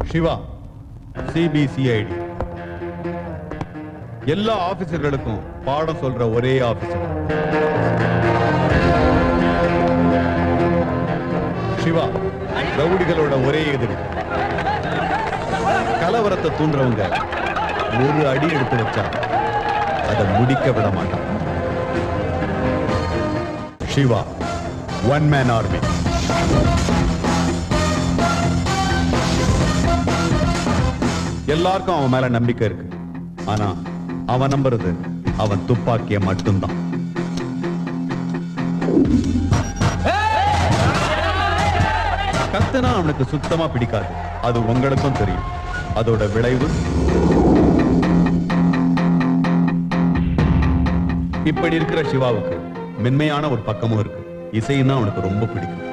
Siva CBCID எல்லா ஆபீசர்களுக்கும் பாடம் சொல்ற ஒரே ஆபீசர் சிவா ரவுடிகளோட ஒரே எதிரி கலவரத்தை தூண்டுறவங்க ஒரு அடி எடுத்து வச்சா அதை முடிக்க விட மாட்டான் சிவா ஒன் மேன் ஆர்மி எல்லாருக்கும் அவன் மேல நம்பிக்கை இருக்கு ஆனா அவன் நம்புறது அவன் துப்பாக்கிய மட்டும்தான் கத்துனா அவனுக்கு சுத்தமா பிடிக்காது அது உங்களுக்கும் தெரியும் அதோட விளைவு இப்படி இருக்கிற சிவாவுக்கு மென்மையான ஒரு பக்கமும் இருக்கு இசைன்னா அவனுக்கு ரொம்ப பிடிக்கும்